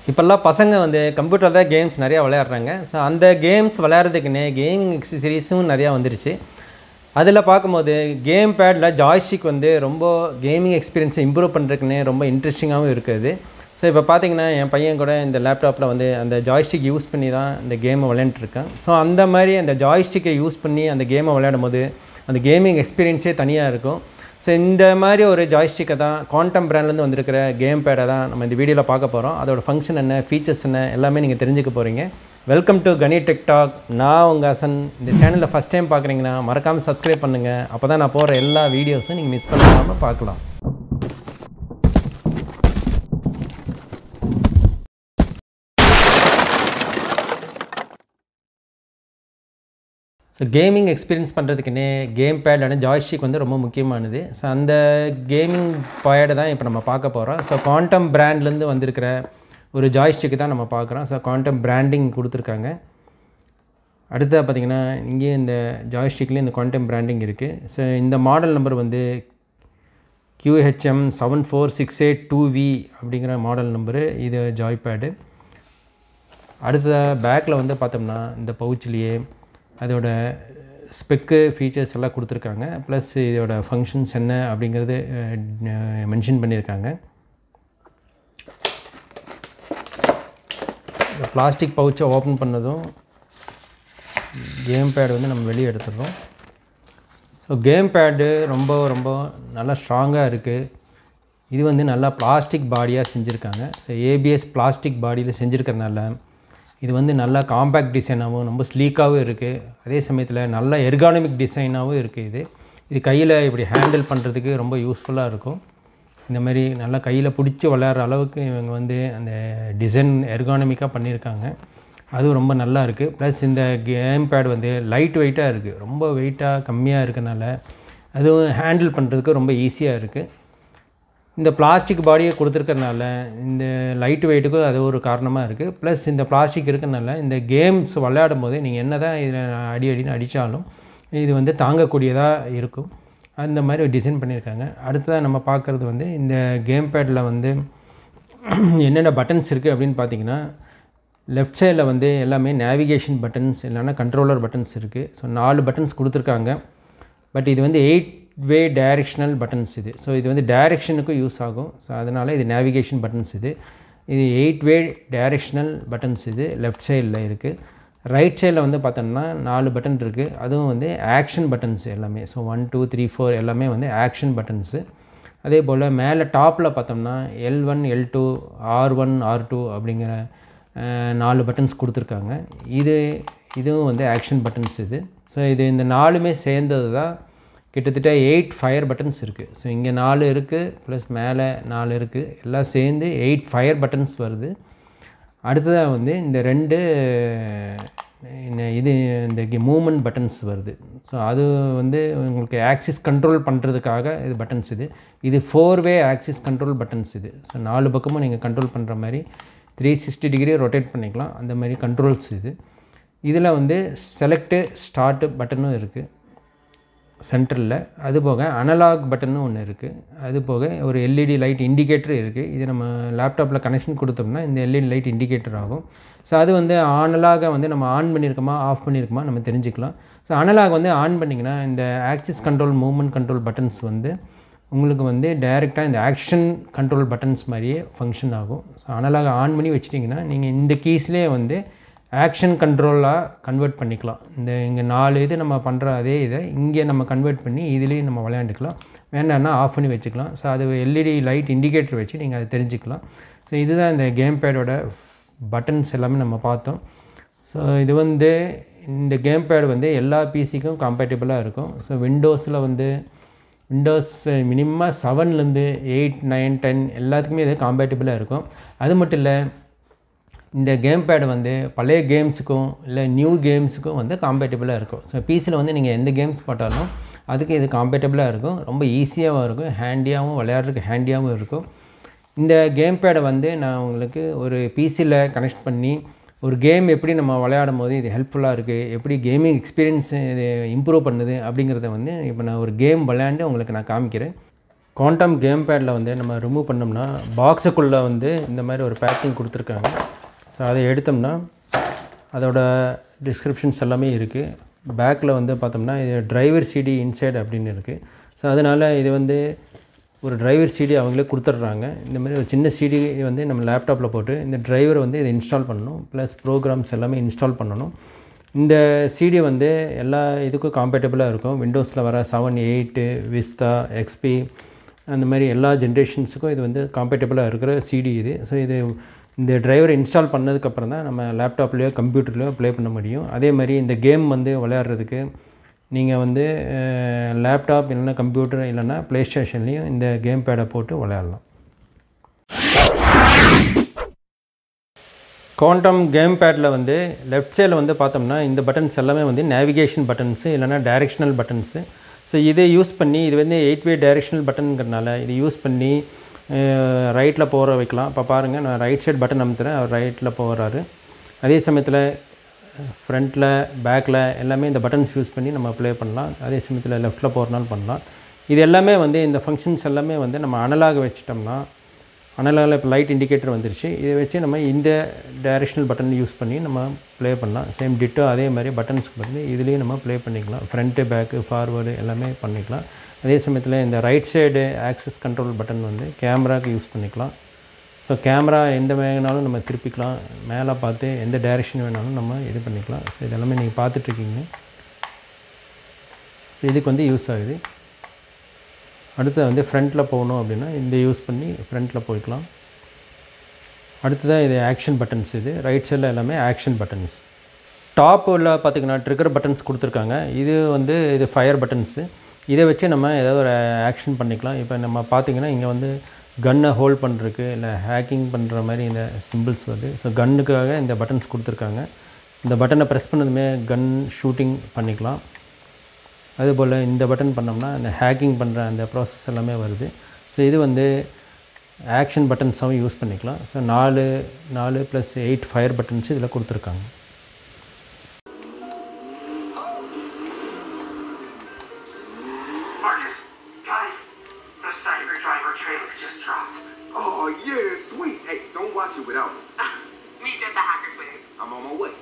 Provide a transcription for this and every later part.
இப்போல்லாம் பசங்க வந்து கம்ப்யூட்டர் தான் கேம்ஸ் நிறையா விளையாடுறாங்க ஸோ அந்த கேம்ஸ் விளையாடுறதுக்குன்னே கேமிங் எக்ஸசரிஸும் நிறையா வந்துருச்சு அதில் பார்க்கும்போது கேம் பேடில் ஜாய்ஸ்டிக் வந்து ரொம்ப கேமிங் எக்ஸ்பீரியன்ஸை இம்ப்ரூவ் பண்ணுறதுக்குன்னே ரொம்ப இன்ட்ரெஸ்டிங்காகவும் இருக்குது ஸோ இப்போ பார்த்தீங்கன்னா என் பையன் கூட இந்த லேப்டாப்பில் வந்து அந்த ஜாய்ஸ்டிக் யூஸ் பண்ணி தான் இந்த கேமை விளையாண்டுருக்கேன் ஸோ அந்த மாதிரி அந்த ஜாய்ஸ்டிக்கை யூஸ் பண்ணி அந்த கேமை விளையாடும் போது அந்த கேமிங் எக்ஸ்பீரியன்ஸே தனியாக இருக்கும் ஸோ இந்த மாதிரி ஒரு ஜாய்ஸ்டிக்கை தான் குவாண்டம் பிராண்ட்லேருந்து வந்திருக்கிற கேம் பேடை தான் நம்ம இந்த வீடியோவில் பார்க்க போகிறோம் அதோட ஃபங்க்ஷன் என்ன ஃபீச்சர்ஸ் என்ன எல்லாமே நீங்கள் தெரிஞ்சுக்க போகிறீங்க வெல்கம் டு கணி டெக்டாக் நான் உங்கள் அசன் இந்த சேனலில் ஃபஸ்ட் டைம் பார்க்குறீங்கன்னா மறக்காமல் சப்ஸ்கிரைப் பண்ணுங்கள் அப்போ தான் நான் போகிற எல்லா வீடியோஸும் நீங்கள் மிஸ் பண்ணாமல் பார்க்கலாம் ஸோ கேமிங் எக்ஸ்பீரியன்ஸ் பண்ணுறதுக்குன்னே கேம் பேட் அண்ட் ஜாய்ஸ்டிக் வந்து ரொம்ப முக்கியமானது ஸோ அந்த கேமிங் பேடை தான் இப்போ நம்ம பார்க்க போகிறோம் ஸோ குவாண்டம் பிராண்ட்லேருந்து வந்திருக்கிற ஒரு ஜாய்ஸ்டிக்கு தான் நம்ம பார்க்குறோம் ஸோ குவாண்டம் பிராண்டிங் கொடுத்துருக்காங்க அடுத்ததாக பார்த்தீங்கன்னா இங்கேயே இந்த ஜாய்ஸ்டிக்லேயே இந்த குவாண்டம் பிராண்டிங் இருக்குது ஸோ இந்த மாடல் நம்பர் வந்து QHM seven four six eight two V அப்படிங்கிற மாடல் நம்பரு இது ஜாய் பேடு அடுத்ததாக பேக்கில் வந்து பார்த்தோம்னா இந்த பவுச்லேயே அதோட ஸ்பெக்கு ஃபீச்சர்ஸ் எல்லாம் கொடுத்துருக்காங்க ப்ளஸ் இதோட ஃபங்க்ஷன்ஸ் என்ன அப்படிங்கிறது மென்ஷன் பண்ணியிருக்காங்க இந்த பிளாஸ்டிக் பவுச்சை ஓப்பன் பண்ணதும் கேம் பேட் வந்து நம்ம வெளியே எடுத்துடுறோம் ஸோ கேம் பேடு ரொம்ப ரொம்ப நல்லா ஸ்ட்ராங்காக இருக்குது இது வந்து நல்லா பிளாஸ்டிக் பாடியாக செஞ்சுருக்காங்க ஸோ ஏபிஎஸ் பிளாஸ்டிக் பாடியில் செஞ்சுருக்கறனால இது வந்து நல்லா காம்பேக்ட் டிசைனாகவும் ரொம்ப ஸ்லீக்காகவும் இருக்குது அதே சமயத்தில் நல்ல எர்கானமிக் டிசைனாகவும் இருக்குது இது இது கையில் இப்படி ஹேண்டில் பண்ணுறதுக்கு ரொம்ப யூஸ்ஃபுல்லாக இருக்கும் இந்த மாதிரி நல்லா கையில் பிடிச்சி விளையாடுற அளவுக்கு இவங்க வந்து அந்த டிசைன் எர்கானமிக்காக பண்ணியிருக்காங்க அதுவும் ரொம்ப நல்லா இருக்குது ப்ளஸ் இந்த கேம் பேட் வந்து லைட் வெயிட்டாக இருக்குது ரொம்ப வெயிட்டாக கம்மியாக இருக்கனால அதுவும் ஹேண்டில் பண்ணுறதுக்கு ரொம்ப ஈஸியாக இருக்குது இந்த பிளாஸ்டிக் பாடியை கொடுத்துருக்கறனால இந்த லைட் வெயிட்டுக்கும் அது ஒரு காரணமாக இருக்குது ப்ளஸ் இந்த பிளாஸ்டிக் இருக்கனால இந்த கேம்ஸ் விளையாடும் போது நீங்கள் என்ன தான் இதில் அடி அடின்னு அடித்தாலும் இது வந்து தாங்கக்கூடியதாக இருக்கும் அந்த மாதிரி ஒரு டிசைன் பண்ணியிருக்காங்க அடுத்ததாக நம்ம பார்க்குறது வந்து இந்த கேம் பேடில் வந்து என்னென்ன பட்டன்ஸ் இருக்குது அப்படின்னு பார்த்தீங்கன்னா லெஃப்ட் சைடில் வந்து எல்லாமே நேவிகேஷன் பட்டன்ஸ் இல்லைன்னா கண்ட்ரோலர் பட்டன்ஸ் இருக்குது ஸோ நாலு பட்டன்ஸ் கொடுத்துருக்காங்க பட் இது வந்து எயிட் வே டைரெக்ஷனல் பட்டன்ஸ் இது ஸோ இது வந்து டைரெக்ஷனுக்கும் யூஸ் ஆகும் ஸோ அதனால் இது நேவிகேஷன் பட்டன்ஸ் இது இது எயிட் வே டைரெக்ஷனல் பட்டன்ஸ் இது லெஃப்ட் சைடில் இருக்குது ரைட் சைடில் வந்து பார்த்தோம்னா நாலு பட்டன் இருக்குது அதுவும் வந்து ஆக்ஷன் பட்டன்ஸ் எல்லாமே so one two three four எல்லாமே வந்து ஆக்ஷன் பட்டன்ஸு அதே போல் மேலே டாப்பில் பார்த்தோம்னா L one L two R one R two அப்படிங்கிற நாலு பட்டன்ஸ் கொடுத்துருக்காங்க இது இதுவும் வந்து ஆக்ஷன் பட்டன்ஸ் இது ஸோ இது இந்த நாலுமே சேர்ந்தது தான் கிட்டத்தட்ட எயிட் ஃபயர் பட்டன்ஸ் இருக்குது ஸோ இங்கே நாலு இருக்குது ப்ளஸ் மேலே நாலு இருக்குது எல்லாம் சேர்ந்து எயிட் ஃபயர் பட்டன்ஸ் வருது அடுத்ததாக வந்து இந்த ரெண்டு இது இந்த மூமெண்ட் பட்டன்ஸ் வருது ஸோ அது வந்து உங்களுக்கு ஆக்சிஸ் கண்ட்ரோல் பண்ணுறதுக்காக இது பட்டன்ஸ் இது இது four way axis control buttons இது ஸோ நாலு பக்கமும் நீங்கள் கண்ட்ரோல் பண்ணுற மாதிரி த்ரீ சிக்ஸ்டி டிகிரி ரொட்டேட் பண்ணிக்கலாம் அந்த மாதிரி கண்ட்ரோல்ஸ் இது இதில் வந்து செலக்டு ஸ்டார்ட்டு பட்டனும் இருக்குது சென்டரில் அது போக அனலாக் பட்டனும் ஒன்று இருக்குது அது போக ஒரு எல்இடி லைட் இண்டிகேட்டர் இருக்குது இது நம்ம லேப்டாப்பில் கனெக்ஷன் கொடுத்தோம்னா இந்த எல்இடி லைட் இண்டிகேட்டர் ஆகும் ஸோ அது வந்து அனலாக வந்து நம்ம ஆன் பண்ணியிருக்கோமா ஆஃப் பண்ணியிருக்கோமா நம்ம தெரிஞ்சுக்கலாம் ஸோ அனலாக் வந்து ஆன் பண்ணிங்கன்னா இந்த axis control movement control buttons வந்து உங்களுக்கு வந்து டைரெக்டாக இந்த ஆக்ஷன் கண்ட்ரோல் பட்டன்ஸ் மாதிரியே ஃபங்க்ஷன் ஆகும் ஸோ அனலாக ஆன் பண்ணி வச்சிட்டிங்கன்னா நீங்கள் இந்த கீஸ்லேயே வந்து ஆக்ஷன் கண்ட்ரோலாக கன்வெர்ட் பண்ணிக்கலாம் இந்த இங்கே நாலு இது நம்ம பண்ணுற அதே இதை இங்கே நம்ம கன்வெர்ட் பண்ணி இதுலேயும் நம்ம விளையாண்டுக்கலாம் வேண்டாம்னா ஆஃப் பண்ணி வச்சுக்கலாம் ஸோ அது எல்இடி லைட் இண்டிகேட்டர் வச்சு நீங்கள் அதை தெரிஞ்சுக்கலாம் ஸோ இதுதான் இந்த கேம் பேடோட பட்டன்ஸ் எல்லாமே நம்ம பார்த்தோம் ஸோ இது வந்து இந்த கேம் பேட் வந்து எல்லா பிசிக்கும் கம்பேட்டபிளாக இருக்கும் ஸோ விண்டோஸில் வந்து விண்டோஸ் மினிமம் செவன்லேருந்து எயிட் நைன் டென் எல்லாத்துக்குமே இது காம்பேட்டபிளாக இருக்கும் அது மட்டும் இல்லை இந்த கேம் பேடு வந்து பழைய கேம்ஸுக்கும் இல்லை நியூ கேம்ஸுக்கும் வந்து காம்பேட்டபிளாக இருக்கும் ஸோ பிசியில் வந்து நீங்கள் எந்த கேம்ஸ் போட்டாலும் அதுக்கு இது காம்பேட்டபிளாக இருக்கும் ரொம்ப ஈஸியாகவும் இருக்கும் ஹேண்டியாகவும் விளையாடுறதுக்கு ஹேண்டியாகவும் இருக்கும் இந்த கேம் பேடை வந்து நான் உங்களுக்கு ஒரு பிசியில் கனெக்ட் பண்ணி ஒரு கேம் எப்படி நம்ம விளையாடும் போது இது ஹெல்ப்ஃபுல்லாக இருக்குது எப்படி கேமிங் எக்ஸ்பீரியன்ஸ் இது இம்ப்ரூவ் பண்ணுது அப்படிங்கிறத வந்து இப்போ நான் ஒரு கேம் விளையாண்டு உங்களுக்கு நான் காமிக்கிறேன் குவாண்டம் கேம் பேடில் வந்து நம்ம ரிமூவ் பண்ணோம்னா பாக்ஸுக்குள்ளே வந்து இந்த மாதிரி ஒரு பேக்கிங் கொடுத்துருக்காங்க ஸோ அதை எடுத்தோம்னா அதோட டிஸ்கிரிப்ஷன்ஸ் எல்லாமே இருக்குது பேக்கில் வந்து பார்த்தோம்னா இது டிரைவர் சிடி இன்சைட் அப்படின்னு இருக்குது ஸோ அதனால் இது வந்து ஒரு டிரைவர் சிடி அவங்களே கொடுத்துட்றாங்க இந்த மாதிரி ஒரு சின்ன சிடி வந்து நம்ம லேப்டாப்பில் போட்டு இந்த டிரைவர் வந்து இதை இன்ஸ்டால் பண்ணணும் ப்ளஸ் ப்ரோக்ராம்ஸ் எல்லாமே இன்ஸ்டால் பண்ணணும் இந்த சிடி வந்து எல்லா இதுக்கும் காம்பேட்டபிளாக இருக்கும் விண்டோஸில் வர செவன் எயிட்டு விஸ்தா எக்ஸ்பி அந்த மாதிரி எல்லா ஜென்ரேஷன்ஸுக்கும் இது வந்து காம்பேட்டபிளாக இருக்கிற சிடி இது ஸோ இது இந்த டிரைவரை இன்ஸ்டால் பண்ணதுக்கப்புறம் தான் நம்ம லேப்டாப்லேயோ கம்ப்யூட்டர்லேயோ ப்ளே பண்ண முடியும் அதே மாதிரி இந்த கேம் வந்து விளையாடுறதுக்கு நீங்கள் வந்து லேப்டாப் இல்லைன்னா கம்ப்யூட்டர் இல்லைன்னா ப்ளே ஸ்டேஷன்லேயும் இந்த கேம் பேடை போட்டு விளையாடலாம் குவாண்டம் கேம் பேடில் வந்து லெஃப்ட் சைடில் வந்து பார்த்தோம்னா இந்த பட்டன்ஸ் எல்லாமே வந்து நேவிகேஷன் பட்டன்ஸு இல்லைனா டைரெக்ஷனல் பட்டன்ஸு ஸோ இதை யூஸ் பண்ணி இது வந்து எயிட் வே டைரெக்ஷனல் பட்டனுங்கிறனால இதை யூஸ் பண்ணி ரைட்டில் போகிற வைக்கலாம் இப்போ பாருங்கள் நான் ரைட் சைடு பட்டன் அமுத்துறேன் அவர் ரைட்டில் போகிறாரு அதே சமயத்தில் ஃப்ரண்ட்டில் பேக்கில் எல்லாமே இந்த பட்டன்ஸ் யூஸ் பண்ணி நம்ம ப்ளே பண்ணலாம் அதே சமயத்தில் லெஃப்ட்டில் போகிறனாலும் பண்ணலாம் இது எல்லாமே வந்து இந்த ஃபங்க்ஷன்ஸ் எல்லாமே வந்து நம்ம அனலாக வச்சிட்டோம்னா அனலாகில் இப்போ லைட் இண்டிகேட்டர் வந்துருச்சு இதை வச்சு நம்ம இந்த டைரெக்ஷனல் பட்டன் யூஸ் பண்ணி நம்ம ப்ளே பண்ணலாம் சேம் டிட்டோ அதே மாதிரி பட்டன்ஸ்க்கு வந்து இதுலேயும் நம்ம ப்ளே பண்ணிக்கலாம் ஃப்ரண்ட்டு பேக்கு ஃபார்வேர்டு எல்லாமே பண்ணிக்கலாம் அதே சமயத்தில் இந்த right side axis control button வந்து கேமராவுக்கு யூஸ் பண்ணிக்கலாம் ஸோ கேமரா எந்த வேணாலும் நம்ம திருப்பிக்கலாம் மேலே பார்த்து எந்த டைரெக்ஷன் வேணாலும் நம்ம இது பண்ணிக்கலாம் ஸோ இதெல்லாமே நீங்கள் பார்த்துட்ருக்கீங்க ஸோ இதுக்கு வந்து யூஸ் ஆகுது அடுத்து வந்து ஃப்ரண்ட்டில் போகணும் அப்படின்னா இந்த யூஸ் பண்ணி ஃப்ரண்ட்டில் போய்க்கலாம் அடுத்ததாக இது ஆக்ஷன் பட்டன்ஸ் இது ரைட் சைடில் எல்லாமே ஆக்ஷன் பட்டன்ஸ் டாப்பில் பார்த்திங்கன்னா ட்ரிகர் பட்டன்ஸ் கொடுத்துருக்காங்க இது வந்து இது ஃபயர் பட்டன்ஸு இதை வச்சு நம்ம ஏதாவது ஒரு ஆக்ஷன் பண்ணிக்கலாம் இப்போ நம்ம பார்த்திங்கன்னா இங்கே வந்து கன்னை ஹோல்ட் பண்ணுறதுக்கு இல்லை ஹேக்கிங் பண்ணுற மாதிரி இந்த சிம்பிள்ஸ் வருது ஸோ கன்னுக்காக இந்த பட்டன்ஸ் கொடுத்துருக்காங்க இந்த பட்டனை ப்ரெஸ் பண்ணதுமே கன் ஷூட்டிங் பண்ணிக்கலாம் அதுபோல் இந்த பட்டன் பண்ணோம்னா இந்த ஹேக்கிங் பண்ணுற அந்த ப்ராசஸ் எல்லாமே வருது ஸோ இது வந்து ஆக்ஷன் பட்டன்ஸாகவும் யூஸ் பண்ணிக்கலாம் ஸோ நாலு நாலு ப்ளஸ் எயிட் ஃபயர் பட்டன்ஸ் இதில் கொடுத்துருக்காங்க Marcus, guys, the Cyber Driver trailer just dropped. Oh, yeah, sweet. Hey, don't watch it without me. Meet you at the hacker's ways. I'm on my way.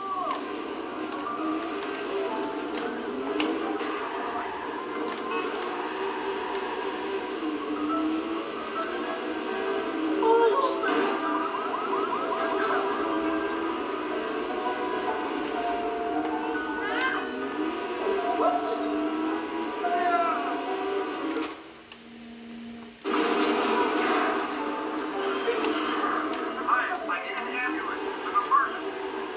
I am like in an ambulance with a person.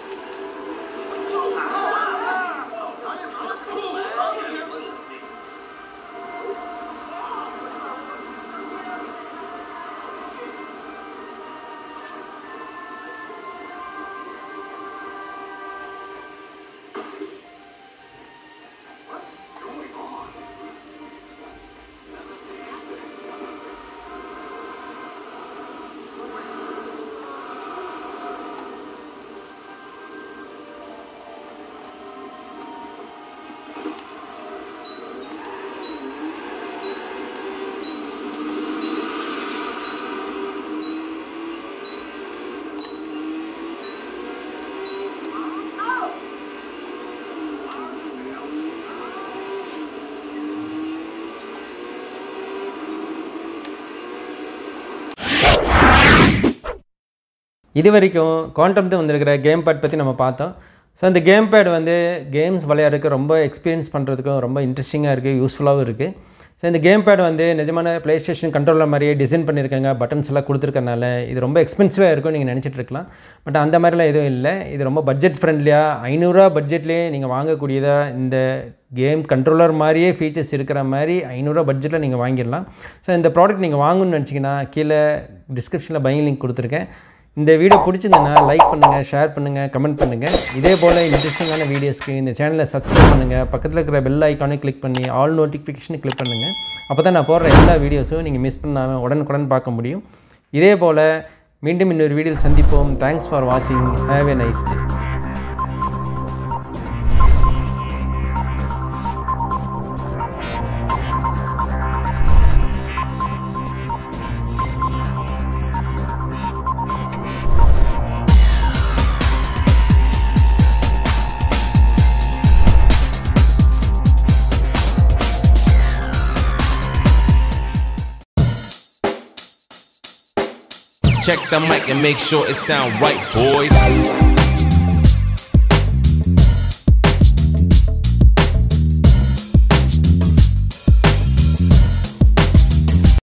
What's going on? இது வரைக்கும் குவாண்டம்து வந்திருக்கிற game bad பற்றி நம்ம பார்த்தோம் so அந்த game pad வந்து games விளையாடுறதுக்கு ரொம்ப எக்ஸ்பீரியன்ஸ் பண்ணுறதுக்கும் ரொம்ப இன்ட்ரெஸ்டிங்காக இருக்குது யூஸ்ஃபுல்லாகவும் இருக்குது ஸோ இந்த கேம் பேட் வந்து நிஜமான ப்ளே ஸ்டேஷன் கண்ட்ரோலர் மாதிரியே டிசைன் பண்ணியிருக்காங்க பட்டன்ஸ் எல்லாம் கொடுத்துருக்கனால இது ரொம்ப எக்ஸ்பென்சிவாக இருக்கும் நீங்கள் நினச்சிட்டு இருக்கலாம் பட் அந்த மாதிரிலாம் எதுவும் இல்லை இது ரொம்ப பட்ஜெட் ஃப்ரெண்ட்லியாக ஐநூறுரூவா பட்ஜெட்லேயே நீங்கள் வாங்கக்கூடியதாக இந்த கேம் கண்ட்ரோலர் மாதிரியே ஃபீச்சர்ஸ் இருக்கிற மாதிரி ஐநூறுரூவா பட்ஜெட்டில் நீங்கள் வாங்கிடலாம் ஸோ இந்த ப்ராடக்ட் நீங்கள் வாங்கணும்னு நினச்சிங்கன்னா கீழே டிஸ்கிரிப்ஷனில் பையிங் லிங்க் கொடுத்துருக்கேன் இந்த வீடியோ பிடிச்சிருந்தனா லைக் பண்ணுங்கள் ஷேர் பண்ணுங்கள் கமெண்ட் பண்ணுங்கள் இதே போல் இன்ட்ரெஸ்டிங்கான வீடியோஸ்க்கு இந்த சேனலை சப்ஸ்கிரைப் பண்ணுங்கள் பக்கத்தில் இருக்கிற பெல் ஐக்கானை கிளிக் பண்ணி ஆல் நோட்டிஃபிகேஷனை கிளிக் பண்ணுங்கள் அப்போ தான் நான் போடுற எல்லா வீடியோஸும் நீங்கள் மிஸ் பண்ணாமல் உடனுக்குடன் பார்க்க முடியும் இதே போல் மீண்டும் இன்னொரு வீடியோவில் சந்திப்போம் தேங்க்ஸ் ஃபார் வாட்சிங் have a nice day Check the mic and make sure it sound right, boys.